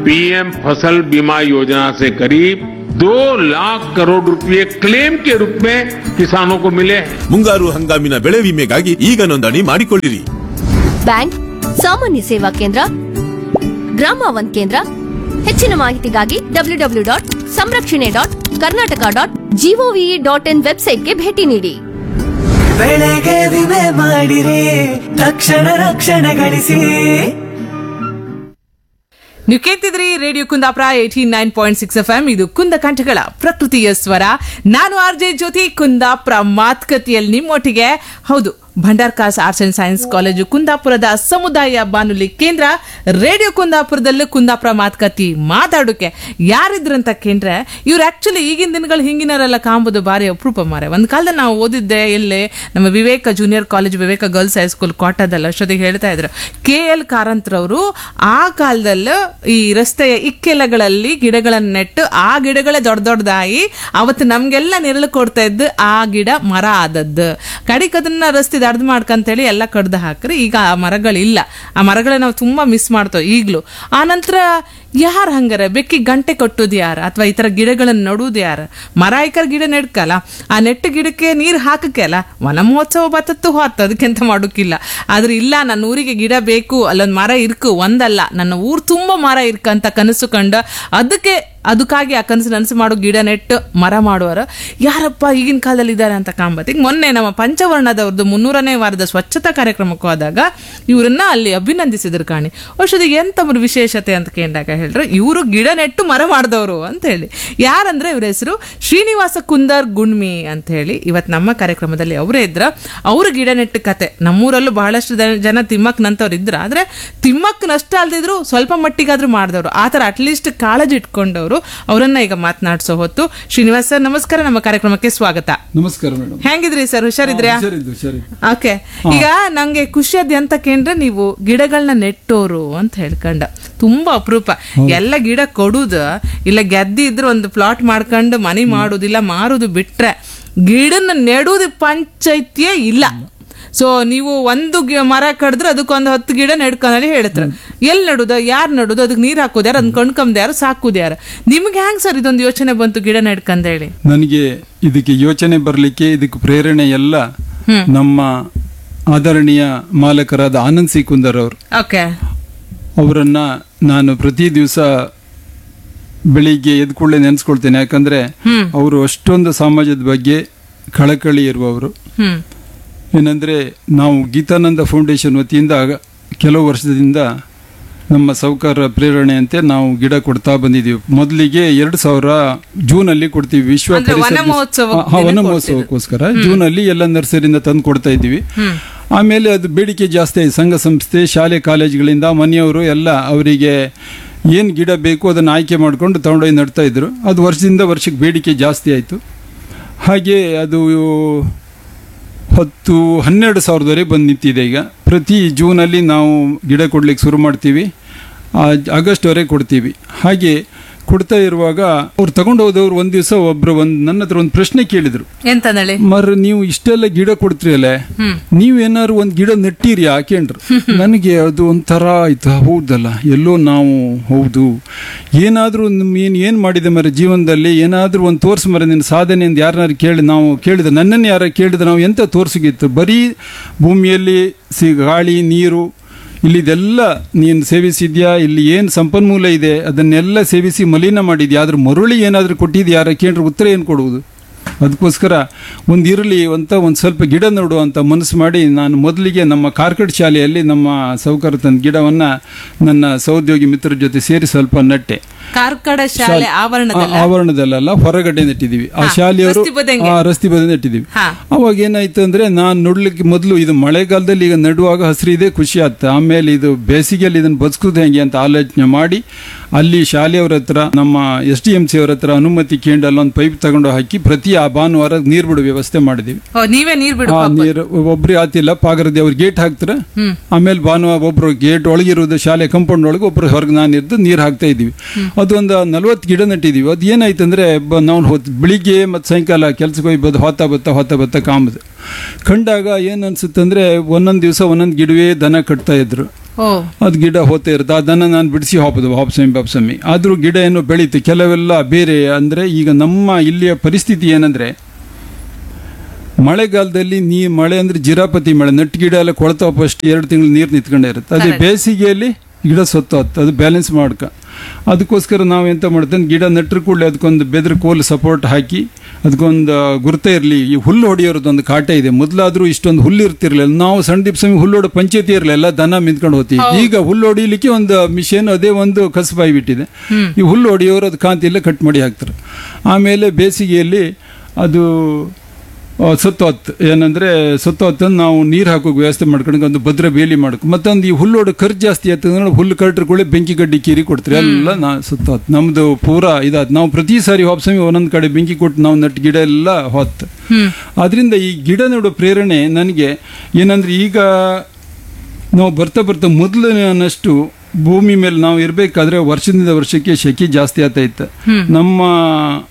PM फसल बीमा योजना से करीब दो लाख करोड़ रुपए क्लेम के रूप में किसानों को मिले हैं ಮುಂಗಾರು ಹಂಗಾಮಿನ ಬೆಳೆ ವಿಮೆಗಾಗಿ ಈಗ ನೋಂದಣಿ ಮಾಡಿಕೊಳ್ಳಿರಿ ಬ್ಯಾಂಕ್ ಸಾಮಾನ್ಯ ಸೇವಾ ಕೇಂದ್ರ ಗ್ರಾಮ ಒನ್ ಕೇಂದ್ರ ಹೆಚ್ಚಿನ ಮಾಹಿತಿಗಾಗಿ ಡಬ್ಲ್ಯೂ ಡಬ್ಲ್ಯೂ ಡಾಟ್ ಸಂರಕ್ಷಣೆ dot Karnataka dot gov dot in ವೆಬ್ಸೈಟ್ಗೆ ಭೇಟಿ ನೀಡಿ ಬೆಳೆಗೆ ವಿಮೆ ಮಾಡಿರಿ ತಕ್ಷಣ ರಕ್ಷಣೆ ಗಳಿಸಿ ನೀವು ಕೇಳ್ತಿದ್ರಿ radio Kundapura eighty nine point six F M ಇದು ಕುಂದ ಕಂಠಗಳ ಪ್ರಕೃತಿಯ ಸ್ವರ ನಾನು ಆರ್ ಜೆ ಜ್ಯೋತಿ ಕುಂದಾಪುರ ಮಾತುಕತೆಯಲ್ಲಿ ನಿಮ್ಮೊಟ್ಟಿಗೆ ಹೌದು Bhandarkars arts and science college ಕುಂದಾಪುರದ ಸಮುದಾಯ ಬಾನುಲಿ ಕೇಂದ್ರ ರೇಡಿಯೋ ಕುಂದಾಪುರದಲ್ಲೂ ಕುಂದಾಪುರ ಮಾತುಕತೆ ಮಾತಾಡೋಕೆ ಯಾರಿದ್ರಂತ ಕೇಂದ್ರೆ ಇವ್ರು ಆಕ್ಚುಲಿ ಈಗಿನ ದಿನಗಳು ಹಿಂಗಿನವರೆಲ್ಲ ಕಾಂಬೋದು ಭಾರಿ ಅಪರೂಪ ಮಾರೆ ಒಂದು ಕಾಲದಲ್ಲಿ ನಾವು ಓದಿದ್ದೆ ಎಲ್ಲೇ ನಮ್ಮ Viveka junior college Viveka girls high school ಕೋಟದಲ್ಲಿ ಅಷ್ಟೊತ್ತಿಗೆ ಹೇಳ್ತಾ ಇದ್ರು ಕೆ ಎಲ್ ಕಾರಂತ್ರವರು ಆ ಕಾಲದಲ್ಲೂ ಈ ರಸ್ತೆಯ ಇಕ್ಕೆಲಗಳಲ್ಲಿ ಗಿಡಗಳನ್ನು ನೆಟ್ಟು ಆ ಗಿಡಗಳೇ ದೊಡ್ಡ ದೊಡ್ಡದಾಗಿ ಅವತ್ತು ನಮ್ಗೆಲ್ಲ ನೆರಳು ಕೊಡ್ತಾ ಇದ್ದು ಆ ಗಿಡ ಮರ ಆದದ್ದು ಕಡಿಕ್ ಅದನ್ನ ರಸ್ತೆ ದಡ್ದು ಮಾಡ್ಕಂತೇಳಿ ಎಲ್ಲ ಕಡ್ದು ಹಾಕ್ರಿ ಈಗ ಆ ಮರಗಳಿಲ್ಲ ಆ ಮರಗಳ ನಾವು ತುಂಬಾ ಮಿಸ್ ಮಾಡ್ತೇವೆ ಈಗ್ಲೂ ಆ ನಂತರ ಯಾರು ಹಂಗಾರೆ ಬೆಕ್ಕಿ ಗಂಟೆ ಕಟ್ಟೋದು ಯಾರು ಅಥವಾ ಈ ತರ ಗಿಡಗಳನ್ನು ನಡುವುದು ಯಾರು ಮರ ಐಕರ್ ಗಿಡ ನೆಡ್ಕಲ್ಲ ಆ ನೆಟ್ಟು ಗಿಡಕ್ಕೆ ನೀರು ಹಾಕಕ್ಕೆ ಅಲ್ಲ ವನ ಮಹೋತ್ಸವ ಬತ್ತತ್ತು ಹೋತ್ ಅದಕ್ಕೆಂತ ಮಾಡೋಕ್ಕಿಲ್ಲ ಆದ್ರೆ ಇಲ್ಲ ನನ್ನ ಊರಿಗೆ ಗಿಡ ಬೇಕು ಅಲ್ಲೊಂದು ಮರ ಇರ್ಕು ಒಂದಲ್ಲ ನನ್ನ ಊರು ತುಂಬಾ ಮರ ಇರ್ಕಂತ ಕನಸು ಕಂಡು ಅದಕ್ಕೆ ಅದಕ್ಕಾಗಿ ಆ ಕನಸು ನನಸು ಮಾಡೋ ಗಿಡ ನೆಟ್ಟು ಮರ ಮಾಡುವರು ಯಾರಪ್ಪ ಈಗಿನ ಕಾಲದಲ್ಲಿ ಇದ್ದಾರೆ ಅಂತ ಕಾಂಬತ್ತಿ ಮೊನ್ನೆ ನಮ್ಮ ಪಂಚವರ್ಣದವ್ರದ್ದು ಮುನ್ನೂರನೇ ವಾರದ ಸ್ವಚ್ಛತಾ ಕಾರ್ಯಕ್ರಮಕ್ಕೆ ಹೋದಾಗ ಇವರನ್ನ ಅಲ್ಲಿ ಅಭಿನಂದಿಸಿದ್ರು ಕಾಣಿ ಔಷಧಿಗೆ ಎಂತ ಒಂದು ವಿಶೇಷತೆ ಅಂತ ಕೇಳಿದಾಗ ಹೇಳ್ರು ಇವರು ಗಿಡ ನೆಟ್ಟು ಮರ ಮಾಡಿದವರು ಅಂತ ಹೇಳಿ ಯಾರಂದ್ರೆ ಇವ್ರ ಹೆಸರು ಶ್ರೀನಿವಾಸ ಕುಂದರ್ ಗುಣ್ಮಿ ಅಂತ ಹೇಳಿ ಇವತ್ತು ನಮ್ಮ ಕಾರ್ಯಕ್ರಮದಲ್ಲಿ ಅವರೇ ಇದ್ರ ಅವ್ರ ಗಿಡ ನೆಟ್ಟು ಕತೆ ನಮ್ಮೂರಲ್ಲೂ ಬಹಳಷ್ಟು ಜನ- ಜನ ತಿಮ್ಮಕ್ಕನಂತವ್ರು ಇದ್ರ ಆದ್ರೆ ತಿಮ್ಮಕ್ಕನಷ್ಟ ಅಲ್ದಿದ್ರು ಸ್ವಲ್ಪ ಮಟ್ಟಿಗಾದ್ರೂ ಮಾಡಿದವರು ಆ ಥರ ಅಟ್ಲೀಸ್ಟ್ ಕಾಳಜಿ ಇಟ್ಕೊಂಡವರು ಅವರನ್ನ ಈಗ ಮಾತನಾಡ್ಸೋ ಹೊತ್ತು ಶ್ರೀನಿವಾಸ್ ಸರ್ ನಮಸ್ಕಾರ ನಮ್ಮ ಕಾರ್ಯಕ್ರಮಕ್ಕೆ ಸ್ವಾಗತ ನಮಸ್ಕಾರ ಮೇಡಮ್ ಹೆಂಗಿದ್ರಿ ಸರ್ ಹುಷಾರಿದ್ರ್ಯಾ ಹುಷಾರಿದ್ದು ಹುಷಾರಿ ಓಕೆ ಈಗ ನಂಗೆ ಖುಷಿ ಅದ್ ಅಂತ ಕೇಂದ್ರೆ ನೀವು ಗಿಡಗಳನ್ನ ನೆಟ್ಟೋರು ಅಂತ ಹೇಳ್ಕೊಂಡ ತುಂಬಾ ಅಪರೂಪ ಎಲ್ಲ ಗಿಡ ಕೊಡುದು ಇಲ್ಲ ಗೆದ್ದಿ ಇದ್ರೆ ಒಂದು ಪ್ಲಾಟ್ ಮಾಡ್ಕೊಂಡು ಮನೆ ಮಾಡುದು ಇಲ್ಲ ಮಾರುದು ಬಿಟ್ರೆ ಗಿಡನ ನೆಡುದು ಪಂಚಾಯ್ತಿಯೇ ಇಲ್ಲ ಸೊ ನೀವು ಒಂದು ಗಿ- ಮರ ಕಡಿದ್ರೆ ಅದಕ್ಕೊಂದು ಹತ್ತು ಗಿಡ ನೆಡ್ಕೊಂಡಿ ಹೇಳ್ತಾರೆ ಎಲ್ಲಿ ನೆಡುದು ಯಾರು ನೆಡುದು ಅದಕ್ಕೆ ನೀರ್ ಹಾಕೋದು ಯಾರು ಅದನ್ನ ಕೊಂಡ್ಕೊಂಡ್ ಯಾರು ಸಾಕುದು ಯಾರು ನಿಮ್ಗೆ ಹೆಂಗ್ ಸರ್ ಇದೊಂದು ಯೋಚನೆ ಬಂತು ಗಿಡ ನೆಡ್ಕಂದ ಹೇಳಿ ನನಗೆ ಇದಕ್ಕೆ ಯೋಚನೆ ಬರಲಿಕ್ಕೆ ಇದಕ್ಕೆ ಪ್ರೇರಣೆ ಎಲ್ಲ ನಮ್ಮ ಆದರಣೀಯ ಮಾಲಕರಾದ ಆನಂದ್ ಸಿ ಕುಂದರ್ ಅವರು ಓಕೆ ಅವರನ್ನ ನಾನು ಪ್ರತಿ ದಿವಸ ಬೆಳಿಗ್ಗೆ ಎದ್ದು ಕೂಡಲೇ ನೆನೆಸ್ಕೊಳ್ತೇನೆ ಯಾಕಂದ್ರೆ ಅವರು ಅಷ್ಟೊಂದು ಸಮಾಜದ ಬಗ್ಗೆ ಕಳಕಳಿ ಇರುವವರು ಹ್ಮ್ ಏನಂದ್ರೆ ನಾವು ಗೀತಾನಂದ ಫೌಂಡೇಶನ್ ವತಿಯಿಂದ ಆಗ- ಕೆಲವು ವರ್ಷದಿಂದ ನಮ್ಮ ಸೌಕರ್ಯ ಪ್ರೇರಣೆಯಂತೆ ನಾವು ಗಿಡ ಕೊಡ್ತಾ ಬಂದಿದ್ದೀವಿ ಮೊದಲಿಗೆ ಎರಡು ಸಾವಿರ ಜೂನ್ ಅಲ್ಲಿ ಕೊಡ್ತೀವಿ ವಿಶ್ವ ಅಂದ್ರೆ ವನ ಪರಿಸರ ದಿವಸ- ಮಹೋತ್ಸವಕ್ಕೆ ಹಾ, ವನ ಕೊಡ್ತಿದ್ರು. ಮಹೋತ್ಸವಕ್ಕೋಸ್ಕರ ಜೂನ್ ಅಲ್ಲಿ ಎಲ್ಲ ನರ್ಸರಿಯಿಂದ ತಂದು ಕೊಡ್ತಾ ಇದ್ದೀವಿ ಆಮೇಲೆ ಅದು ಬೇಡಿಕೆ ಜಾಸ್ತಿ ಆಯ್ತು ಸಂಘ ಸಂಸ್ಥೆ ಶಾಲೆ ಕಾಲೇಜುಗಳಿಂದ ಮನೆಯವರು ಎಲ್ಲ ಅವರಿಗೆ ಏನು ಗಿಡ ಬೇಕು ಅದನ್ನು ಆಯ್ಕೆ ಮಾಡಿಕೊಂಡು ತಗೊಂಡೋಗಿ ನಡ್ತಾ ಇದ್ರು ಅದು ವರ್ಷದಿಂದ ವರ್ಷಕ್ಕೆ ಬೇಡಿಕೆ ಜಾಸ್ತಿ ಆಯಿತು ಹಾಗೆ ಅದು ಹತ್ತು ಹನ್ನೆರಡು ಸಾವಿರದವರೆಗೆ ಬಂದು ನಿಂತಿದೆ ಈಗ ಪ್ರತಿ ಜೂನಲ್ಲಿ ನಾವು ಗಿಡ ಕೊಡ್ಲಿಕ್ಕೆ ಶುರು ಮಾಡ್ತೀವಿ ಆ, ಆಗಸ್ಟ್ವರೆಗೆ ಕೊಡ್ತೀವಿ ಹಾಗೆ ಕೊಡ್ತಾ ಇರುವಾಗ ಅವ್ರು ತಗೊಂಡು ಹೋದವ್ರು ಒಂದು ದಿವಸ ಒಬ್ರು ಒಂದು ನನ್ನ ಹತ್ರ ಒಂದು ಪ್ರಶ್ನೆ ಕೇಳಿದ್ರು ಎಂತಂದೇಳಿ ಮರ ನೀವು ಇಷ್ಟೆಲ್ಲ ಗಿಡ ಕೊಡ್ತೀರಲ್ಲ ನೀವೇನಾದ್ರು ಒಂದು ಗಿಡ ನೆಟ್ಟಿರಿ ಹಾಕೇಂಡ್ರು ನನಗೆ ಅದು ಒಂಥರ ಆಯ್ತು ಹೌದಲ್ಲ ಎಲ್ಲೋ ನಾವು ಹೌದು ಏನಾದರೂ ಏನು ಏನು ಮಾಡಿದೆ ಮರ ಜೀವನದಲ್ಲಿ ಏನಾದರೂ ಒಂದು ತೋರ್ಸು ಮರ ನಿನ್ನ ಸಾಧನೆಯಿಂದ ಯಾರನ್ನಾರು ಕೇಳಿ ನಾವು ಕೇಳಿದ ನನ್ನನ್ನು ಯಾರ ಕೇಳಿದ್ರೆ ನಾವು ಎಂತ ತೋರ್ಸಿಗಿತ್ತು ಬರೀ ಭೂಮಿಯಲ್ಲಿ ಸಿ ಗಾಳಿ ನೀರು ಇಲ್ಲಿದೆಲ್ಲ ನೀನು ಸೇವಿಸಿದ್ಯಾ ಇಲ್ಲಿ ಏನು ಸಂಪನ್ಮೂಲ ಇದೆ ಅದನ್ನೆಲ್ಲ ಸೇವಿಸಿ ಮಲಿನ ಮಾಡಿದ್ಯಾ ಆದ್ರೆ ಮರುಳಿ ಏನಾದರೂ ಕೊಟ್ಟಿದ್ಯಾ ಯಾರ ಕೇಂದ್ರ ಉತ್ತರ ಏನು ಕೊಡುವುದು ಅದಕ್ಕೋಸ್ಕರ ಒಂದು ಇರಲಿ ಅಂತ ಒಂದು ಸ್ವಲ್ಪ ಗಿಡ ನೆಡು ಅಂತ ಮನಸ್ಸು ಮಾಡಿ ನಾನು ಮೊದಲಿಗೆ ನಮ್ಮ ಕಾರ್ಕಟ್ ಶಾಲೆಯಲ್ಲಿ ನಮ್ಮ ಸೌಕರ್ಯ ತಂದ ಗಿಡವನ್ನು ನನ್ನ ಸಹೋದ್ಯೋಗಿ ಮಿತ್ರರ ಜೊತೆ ಸೇರಿ ಸ್ವಲ್ಪ ನಟ್ಟೆ ಕಾರ್ಕಳ ಶಾಲೆ ಆವರಣದಲ್ಲ ಆ- ಆವರಣದಲ್ಲ ಹೊರಗಡೆ ನೆಟ್ಟಿದ್ದೀವಿ ಆ ಶಾಲೆಯವರು ರಸ್ತೆ ಬದಿಯಂಗೆ. ಆ ರಸ್ತೆ ಬದಿ ನೆಟ್ಟಿದ್ದೀವಿ ಹಾ. ಅವಾಗ ಏನಾಯ್ತು ಅಂದ್ರೆ ನಾನು ನೋಡ್ಲಿಕ್ಕೆ ಮೊದಲು ಇದು ಮಳೆಗಾಲದಲ್ಲಿ ಈಗ ನಡುವಾಗ ಹಸಿರಿದೆ ಖುಷಿ ಆಯ್ತು ಆಮೇಲೆ ಇದು ಬೇಸಿಗೆಯಲ್ಲಿ ಇದನ್ನು ಬದುಕುದು ಹೆಂಗೆ ಅಂತ ಆಲೋಚನೆ ಮಾಡಿ ಅಲ್ಲಿ ಶಾಲೆಯವ್ರ ಹತ್ರ ನಮ್ಮ ಎಸ್ ಡಿ ಎಂ ಸಿ ಅವ್ರ ಹತ್ರ ಅನುಮತಿ ಕೇಂದ್ರ ಅಲ್ಲೊಂದು ಪೈಪ್ ತಗೊಂಡು ಹಾಕಿ ಪ್ರತಿ ಆ ಭಾನುವಾರ ನೀರು ಬಿಡೋ ವ್ಯವಸ್ಥೆ ಮಾಡಿದೀವಿ ಓ, ನೀವೇ ನೀರ್ ಬಿಡು ಆ ಪಾಪ. ನೀರು ಒಬ್ರು ಆತಿಲ್ಲ ಪಾಗರದಿ ಅವ್ರು ಗೇಟ್ ಹಾಕ್ತಾರೆ ಆಮೇಲೆ ಭಾನುವಾರ ಒಬ್ರು ಗೇಟ್ ಒಳಗಿರೋದು ಶಾಲೆ ಕಾಂಪೌಂಡ್ ಒಳಗೆ ಒಬ್ರು ಹೊರಗೆ ನಾನು ಇದ್ದು ನೀರು ಹಾಕ್ತಾ ಇದೀವಿ ಅದೊಂದು ನಲ್ವತ್ತು ಗಿಡ ನೆಟ್ಟಿದೀವಿ ಅದು ಏನಾಯ್ತು ಅಂದ್ರೆ ಬ- ನಾವು ಹೊತ್ತು ಬೆಳಿಗ್ಗೆ ಮತ್ತು ಸಾಯಂಕಾಲ ಕೆಲ್ಸಕ್ಕೆ ಹೋಗಿ ಬದ್ದು ಹೊತ್ತ ಬತ್ತ ಹೊತ್ತ ಬತ್ತ ಕಾಂಬದು ಕಂಡಾಗ ಏನು ಅನ್ಸುತ್ತೆ ಅಂದ್ರೆ ಒಂದೊಂದು ದಿವಸ ಒಂದೊಂದು ಗಿಡವೇ ದನ ಕಟ್ತಾ ಇದ್ರು ಓ ಅದು ಗಿಡ ಹೋಗ್ತಾ ಇರುತ್ತೆ ಅದನ್ನು ನಾನು ಬಿಡಿಸಿ ಹಾಕೋದು ಹಾಪ್ಸಮಿ ಬಾಪ್ಸಮಿ ಆದರೂ ಗಿಡ ಏನು ಬೆಳೀತು ಕೆಲವೆಲ್ಲ ಬೇರೆ ಅಂದರೆ ಈಗ ನಮ್ಮ ಇಲ್ಲಿಯ ಪರಿಸ್ಥಿತಿ ಏನಂದರೆ ಮಳೆಗಾಲದಲ್ಲಿ ನೀ ಮಳೆ ಅಂದ್ರೆ ಜಿರಾಪತಿ ಮಳೆ ನಟ್ಟು ಗಿಡ ಎಲ್ಲ ಕೊಳ್ತಾ ಫಸ್ಟ್ ಎರಡು ತಿಂಗಳು ನೀರು ನಿಂತ್ಕೊಂಡೇ ಇರುತ್ತೆ ಅದೇ Correct. ಬೇಸಿಗೆಯಲ್ಲಿ ಗಿಡ ಸತ್ತೋತ್ತೆ ಅದು ಬ್ಯಾಲೆನ್ಸ್ ಮಾಡ್ಕ ಅದಕ್ಕೋಸ್ಕರ ನಾವು ಎಂತ ಮಾಡ್ತೇವೆ ಗಿಡ ನೆಟ್ಟರು ಕೂಡಲೇ ಅದಕ್ಕೊಂದು ಬೆದ್ರ ಕೋಲ್ ಸಪೋರ್ಟ್ ಹಾಕಿ ಅದಕ್ಕೊಂದು ಗುರುತ ಇರಲಿ ಈ ಹುಲ್ಲು ಹೊಡೆಯೋರದೊಂದು ಕಾಟ ಇದೆ ಮೊದಲಾದ್ರೂ ಇಷ್ಟೊಂದು ಹುಲ್ಲು ಇರ್ತಿರ್ಲಿಲ್ಲ ನಾವು ಸಣ್ಣ ದಿಪ್ಸಮಿ ಹುಲ್ಲು ಹೊಡೋ ಪಂಚಾಯತಿ ಇರಲಿಲ್ಲ ದನ ಮಿಂತ್ಕೊಂಡು ಹೋಗ್ತೀವಿ ಈಗ ಹುಲ್ಲು ಹೊಡಿಲಿಕ್ಕೆ ಒಂದು ಮಿಷನ್ ಅದೇ ಒಂದು ಕಸಬಾಯಿ ಬಿಟ್ಟಿದೆ ಈ ಹುಲ್ಲು ಹೊಡೆಯೋರು ಅದು ಕಾಂತಿಲ್ಲ ಕಟ್ ಮಾಡಿ ಹಾಕ್ತಾರೆ ಆಮೇಲೆ ಬೇಸಿಗೆಯಲ್ಲಿ ಅದು ಆ, ಸತ್ತೋತ್ ಏನಂದ್ರೆ ಸತ್ತೋತ್ತನ್ನು ನಾವು ನೀರು ಹಾಕೋಕೆ ವ್ಯವಸ್ಥೆ ಮಾಡ್ಕೊಂಡು ಒಂದು ಭದ್ರ ಬೇಲಿ ಮಾಡ್ಕೊ ಮತ್ತೊಂದು ಈ ಹುಲ್ಲೋಡು ಖರ್ಚು ಜಾಸ್ತಿ ಆಗ್ತದೆ ಅಂದ್ರೆ ಹುಲ್ಲು ಕಟ್ರಕೊಳ್ಳಿ ಬೆಂಕಿ ಗಡ್ಡಿ ಕೀರಿ ಕೊಡ್ತಾರೆ ಎಲ್ಲ ನಾ ಸತ್ತೋತ್ ನಮ್ದು ಪೂರಾ ಇದಾದ್ ನಾವು ಪ್ರತಿ ಸಾರಿ ವಾಪಸ್ಸಮಿ ಒಂದೊಂದು ಕಡೆ ಬೆಂಕಿ ಕೊಟ್ಟು ನಾವು ನಟ್ಟು ಗಿಡ ಎಲ್ಲ ಹೊತ್ತು ಆದ್ರಿಂದ ಈ ಗಿಡ ನೆಡೋ ಪ್ರೇರಣೆ ನನಗೆ ಏನಂದ್ರೆ ಈಗ ನಾವು ಬರ್ತಾ ಬರ್ತಾ ಮೊದಲಿನಷ್ಟು ಭೂಮಿ ಮೇಲೆ ನಾವು ಇರಬೇಕಾದ್ರೆ ವರ್ಷದಿಂದ ವರ್ಷಕ್ಕೆ ಶೆಕೆ ಜಾಸ್ತಿ ಆಗ್ತಾ ಇತ್ತು ನಮ್ಮ